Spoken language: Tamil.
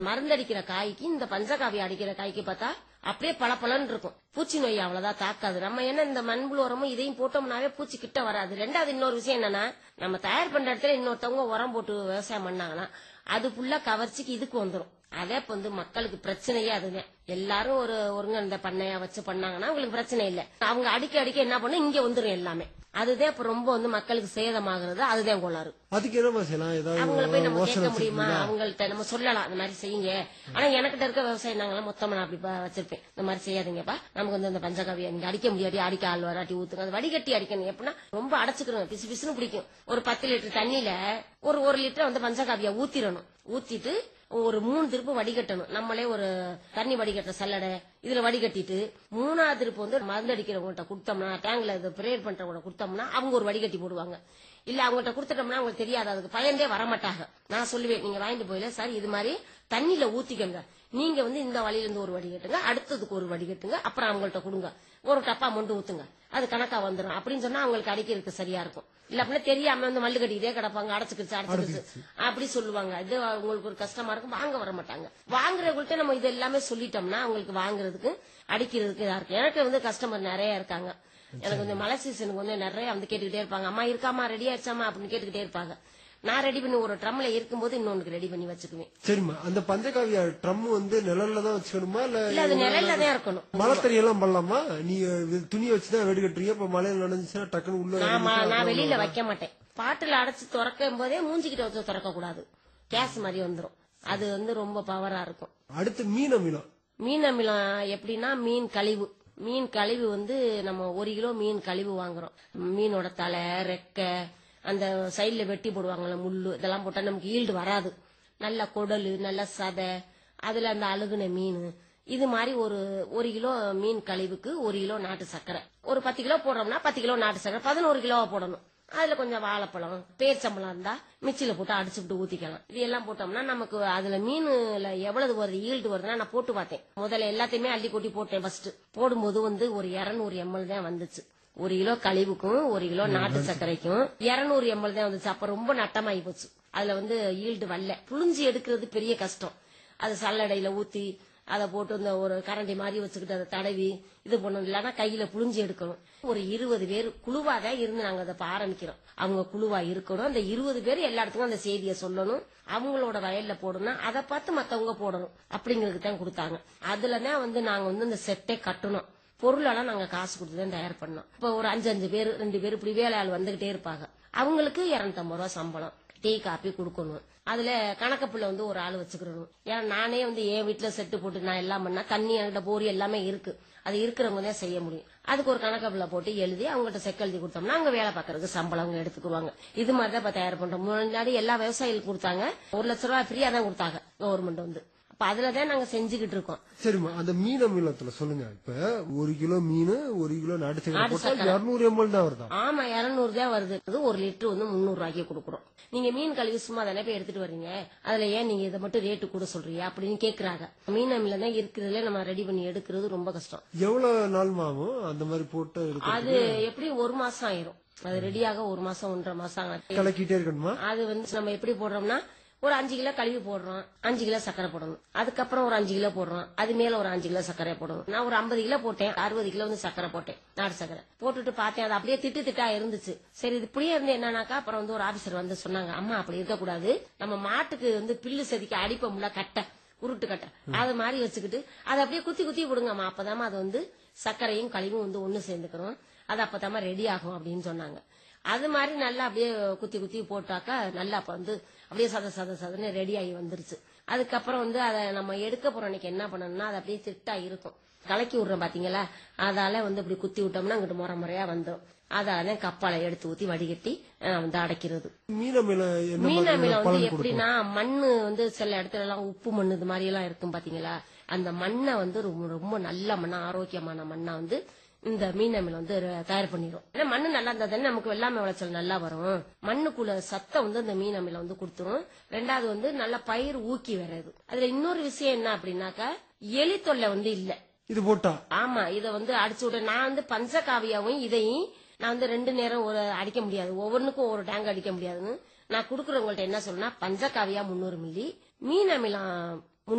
மருந்தடிக்கிற காய்க்கு இந்த பஞ்சகாவி அடிக்கிற காய்க்கு பார்த்தா அப்படியே பளபளன்னு இருக்கும் பூச்சி நோய் அவ்வளவுதான் தாக்காது நம்ம என்ன இந்த மண்புழு உரமும் இதையும் போட்டோம்னாவே பூச்சி கிட்ட வராது ரெண்டாவது இன்னொரு விஷயம் என்னன்னா நம்ம தயார் பண்ற இடத்துல இன்னொருத்தவங்க உரம் போட்டு விவசாயம் பண்ணாங்கன்னா அது ஃபுல்லா கவர்ச்சிக்கு இதுக்கு வந்துரும் அதே இப்ப வந்து மக்களுக்கு பிரச்சனையே அதுதான் எல்லாரும் ஒரு ஒருங்கிணைந்த பண்ணையா வச்சு பண்ணாங்கன்னா அவங்களுக்கு பிரச்சனை இல்ல அவங்க அடிக்க அடிக்க என்ன பண்ணும் இங்க வந்துரும் எல்லாமே அதுதான் இப்ப ரொம்ப வந்து மக்களுக்கு சேதமாகிறது அதுதான் கோளாறு அதுக்கு என்னமா செய்யலாம் அவங்கள போய் ஏதாவது நம்ம யோசனை கேட்க முடியுமா வச்சிருக்கீங்களா? அவங்கள்ட்ட நம்ம சொல்லலாம் இந்த மாதிரி செய்யுங்க ஆனா எனக்கிட்ட இருக்க விவசாயம் நாங்களாம் மொத்தமா நான் அப்படி ப- வச்சிருப்பேன் இந்த மாதிரி செய்யாதீங்கப்பா நமக்கு வந்து இந்த பஞ்சகாவியை நீங்க அடிக்க முடியாது அடிக்க ஆள் வராட்டி ஊத்துங்க அது வடிகட்டி அடிக்கணும் எப்படின்னா ரொம்ப அடைச்சுக்கணும் பிசு பிசுன்னு பிடிக்கும் ஒரு பத்து லிட்டர் தண்ணியில ஒரு ஒரு லிட்டர் வந்து பஞ்சகாவியா ஊத்திரணும் ஊத்திட்டு ஒரு மூணு திருப்பு வடிகட்டணும் நம்மளே ஒரு தண்ணி வடிகட்டுற சல்லடை இதுல வடிகட்டிட்டு மூணாவது திருப்பு வந்து மருந்து அடிக்கிறவங்கள்ட்ட கொடுத்தோம்னா டேங்க்ல இது பிரேயர் பண்றவங்க கொடுத்தோம்னா அவங்க ஒரு வடிகட்டி போடுவாங்க இல்ல அவங்கள்ட்ட கொடுத்துட்டோம்னா அவங்களுக்கு தெரியாது அதுக்கு பயந்தே வரமாட்டாங்க நான் சொல்லுவேன் நீங்க வாங்கிட்டு போயில சார் இது மாதிரி தண்ணியில ஊத்திக்கங்க நீங்க வந்து இந்த வழியில இருந்து ஒரு வடிகட்டுங்க அடுத்ததுக்கு ஒரு வடிகட்டுங்க அப்புறம் அவங்கள்ட்ட கொடுங்க ஒரு டப்பா மொண்டு ஊத்துங்க அது கணக்கா வந்துடும் அப்படின்னு சொன்னா அவங்களுக்கு அடிக்கிறதுக்கு சரியா இருக்கும் இல்ல அப்படின்னா தெரியாம வந்து மல்லு கட்டிக்கிட்டே கிடப்பாங்க அடைச்சுக்கிச்சு அடைச்சுக்கிச்சு அப்படி சொல்லுவாங்க இது அவங்களுக்கு ஒரு கஷ்டமா இருக்கும் வாங்க வர மாட்டாங்க வாங்குறவங்கள்ட்ட நம்ம இது எல்லாமே சொல்லிட்டோம்னா அவங்களுக்கு வாங்குறதுக்கு அடிக்கிறதுக்கு இதா இருக்கு எனக்கு வந்து கஸ்டமர் நிறைய இருக்காங்க எனக்கு வந்து மழை சீசனுக்கு வந்து நிறைய வந்து கேட்டுக்கிட்டே இருப்பாங்க அம்மா இருக்காமா ரெடி ஆயிடுச்சாமா அப்படின்னு கேட்டுக்கிட்டே இருப்பாங்க நான் ரெடி பண்ணி ஒரு ட்ரம்ல இருக்கும்போது இன்னொன்னுக்கு ரெடி பண்ணி வச்சுக்குவேன் சரிம்மா அந்த பஞ்சகாவியா ட்ரம் வந்து நிழல்ல தான் வச்சுக்கணுமா இல்ல இல்ல அது நிழல்ல தான் இருக்கணும் மழை தறியெல்லாம் பண்ணலாமா நீங்க வி- துணியை வச்சுதான் வெடி கட்டுறீங்க இப்ப மழையில நனைஞ்சுன்னா டக்குன்னு உள்ள நான் ம- இறங்கிச்சுன்னா நான் அப்புறம் வெளியில வைக்க மாட்டேன் பாட்டில் அடைச்சு திறக்கும் போதே மூஞ்சிக்கிட்ட வச்சு திறக்க கூடாது கேஸ் மாதிரி வந்துரும் அது வந்து ரொம்ப பவரா இருக்கும் அடுத்து மீன் அமிலம் மீன் அமிலம் எப்படின்னா மீன் கழிவு மீன் கழிவு வந்து நம்ம ஒரு கிலோ மீன் கழிவு வாங்குறோம் மீனோட தலை ரெக்கை அந்த சைடுல வெட்டி போடுவாங்கல்ல முள்ளு இதெல்லாம் போட்டா நமக்கு ஈல்டு வராது நல்ல குடலு நல்ல சதை அதுல அந்த அழுகுன மீன் இது மாதிரி ஒரு ஒரு கிலோ மீன் கழிவுக்கு ஒரு கிலோ நாட்டு சர்க்கரை ஒரு பத்து கிலோ போடுறோம்னா பத்து கிலோ நாட்டு சர்க்கரை பதினோரு கிலோவா போடணும் அதுல கொஞ்சம் வாழைப்பழம் பேர்ச்சம்பழம் இருந்தா மிக்சியில போட்டு அடிச்சுட்டு ஊத்திக்கலாம் இது எல்லாம் போட்டோம்னா நமக்கு அதுல மீனுல எவ்வளவு வருது ஈல்டு வருதுன்னா நான் போட்டு பார்த்தேன் முதல்ல எல்லாத்தையுமே அள்ளி கொட்டி போட்டேன் ஃபர்ஸ்ட் போடும்போது வந்து ஒரு இருநூறு எம்எல் தான் வந்துச்சு ஒரு கிலோ கழிவுக்கும் ஒரு கிலோ நாட்டு சர்க்கரைக்கும் இருநூறு எம்எல் தான் வந்துச்சு அப்ப ரொம்ப நட்டமாயி போச்சு அதுல வந்து ஈல்டு வரல புளிஞ்சு எடுக்கிறது பெரிய கஷ்டம் அது சல்லடையில ஊத்தி அதை போட்டு இந்த ஒரு கரண்டி மாதிரி வச்சுக்கிட்டு அதை தடவி இது பண்ணணும் இல்லைன்னா கையில புளிஞ்சு எடுக்கணும் ஒரு இருபது பேர் குழுவா தான் இருந்து நாங்க அதை இப்ப ஆரம்பிக்கிறோம் அவங்க குழுவா இருக்கணும் அந்த இருபது பேர் எல்லா இடத்துக்கும் அந்த செய்தியை சொல்லணும் அவங்களோட வயல்ல போடணும் அதை பார்த்து மத்தவங்க போடணும் அப்படிங்கிறதுக்கு தான் கொடுத்தாங்க அதுலதான் வந்து நாங்க வந்து இந்த செட்டே கட்டணும் பொருளெல்லாம் நாங்க காசு கொடுத்து தான் தயார் பண்ணோம் இப்போ ஒரு அஞ்சு அஞ்சு பேர் ரெண்டு பேர் இப்படி வேலையாள் வந்துகிட்டே இருப்பாங்க அவங்களுக்கு இருநூத்தம்பது ரூபா சம்பளம் டீ காப்பி கொடுக்கணும் அதுல கணக்கப்புள்ள வந்து ஒரு ஆள் வச்சுக்கிறணும் ஏன்னா நானே வந்து என் வீட்டுல செட்டு போட்டு நான் எல்லாம் பண்ணா தண்ணி என்கிட்ட போரி எல்லாமே இருக்கு அது இருக்கிறவங்க தான் செய்ய முடியும் அதுக்கு ஒரு கணக்கப்புள்ள போட்டு எழுதி அவங்ககிட்ட செக் எழுதி கொடுத்தோம்னா அங்க வேலை பார்க்கறதுக்கு சம்பளம் அவங்க எடுத்துக்குவாங்க இது மாதிரி தான் இப்ப தயார் பண்றோம் முன்னாடி எல்லா விவசாயிகளுக்கும் கொடுத்தாங்க ஒரு லட்ச ரூபாய் ஃப்ரீயா தான் கொடுத்தாங்க கவர்மெண்ட் வந்து அப்ப அதுலதான் நாங்க செஞ்சுக்கிட்டு இருக்கோம் சரிம்மா அந்த மீன் அமிலத்துல சொல்லுங்க இப்ப ஒரு கிலோ மீன் ஒரு கிலோ நாட்டு சக்கரை நாட்டு போட்டா சக்கரை. இருநூறு எம்எல் தான் வருதா ஆமா இருநூறு தான் வருது அது ஒரு லிட்டர் வந்து முந்நூறு ரூபாய்க்கு கொடுக்குறோம் நீங்க மீன் கழுவி சும்மா தானே போய் எடுத்துட்டு வர்றீங்க அதுல ஏன் நீங்க இதை மட்டும் ரேட்டு கூட சொல்றீங்க அப்படின்னு கேக்குறாங்க மீன் அமில தான் இருக்கிறதுல நம்ம ரெடி பண்ணி எடுக்கிறது ரொம்ப கஷ்டம் எவ்வளவு நாள் ஆகும் அந்த மாதிரி போட்டு எடுக்க அது எப்படி ஒரு மாசம் ஆயிரும் அது ரெடியாக ஒரு மாசம் ஒன்றரை மாசம் ஆகும் கலக்கிட்டே இருக்கணுமா அது வந்து நம்ம எப்படி போடுறோம்னா ஒரு அஞ்சு கிலோ கழுவி போடுறோம் அஞ்சு கிலோ சக்கரை போடணும் அதுக்கப்புறம் ஒரு அஞ்சு கிலோ போடுறோம் அது மேல ஒரு அஞ்சு கிலோ சக்கரை போடணும் நான் ஒரு ஐம்பது கிலோ போட்டேன் அறுபது கிலோ வந்து சக்கரை போட்டேன் நாட்டு சக்கரை போட்டுட்டு பார்த்தேன் அது அப்படியே திட்டு திட்டா இருந்துச்சு சரி இது இப்படியே இருந்து என்னன்னாக்கா அப்புறம் வந்து ஒரு ஆபீசர் வந்து சொன்னாங்க அம்மா அப்படி இருக்கக்கூடாது நம்ம மாட்டுக்கு வந்து பில்லு செதுக்கி அடிப்போம்ல கட்டை உருட்டு கட்டை அது மாதிரி வச்சுக்கிட்டு அதை அப்படியே குத்தி குத்தி விடுங்கம்மா அப்பதாம்மா அது வந்து சர்க்கரையும் கழிவும் வந்து ஒண்ணு சேர்ந்துக்கிறோம் அது அப்பதாம்மா ரெடி ஆகும் அப்படின்னு சொன்னாங்க அது மாதிரி நல்லா அப்படியே குத்தி குத்தி போட்டாக்கா நல்லா அப்ப வந்து அப்படியே சத சத சதன்னு ரெடி ஆகி வந்துருச்சு அதுக்கப்புறம் வந்து அதை நம்ம எடுக்க போற அன்னைக்கு என்ன பண்ணணும்னா அது அப்படியே திட்டா இருக்கும் கலக்கி விடுறோம் பாத்தீங்களா அதால வந்து இப்படி குத்தி விட்டோம்னா அங்கிட்டு முறை முறையா வந்துடும் அதால கப்பாலை எடுத்து ஊத்தி வடிகட்டி அஹ், வந்து அடைக்கிறது மீன் அமிலம் என்ன மீன் மாதிரியான அமிலம் வந்து பலன் கொடுக்கும் எப்படின்னா மண்ணு வந்து சில இடத்துல எல்லாம் உப்பு மண்ணு இது மாதிரி எல்லாம் இருக்கும் பாத்தீங்களா அந்த மண்ணை வந்து ரொம்ப ரொம்ப நல்ல மண்ணா ஆரோக்கியமான மண்ணா வந்து இந்த மீன் அமிலம் வந்து ர- தயார் பண்ணிடும் ஏன்னா மண்ணு நல்லா இருந்தா தானே நமக்கு வெள்ளாமை விளைச்சல் நல்லா வரும் மண்ணுக்குள்ள சத்தம் வந்து இந்த மீன் அமிலம் வந்து கொடுத்துரும் ரெண்டாவது வந்து நல்ல பயிர் ஊக்கி வர்றது அதுல இன்னொரு விஷயம் என்ன அப்படின்னாக்கா எலி தொல்லை வந்து இல்ல இது போட்டா ஆமா இத வந்து அடிச்சு விட நான் வந்து பஞ்சகாவியாவும் இதையும் நான் வந்து ரெண்டு நேரம் ஒரு அடிக்க முடியாது ஒவ்வொன்றுக்கும் ஒரு டேங்க் அடிக்க முடியாதுன்னு நான் குடுக்கறவங்கள்ட்ட என்ன சொல்லணும்னா பஞ்சகாவியா முந்நூறு மில்லி மீன் அமிலம்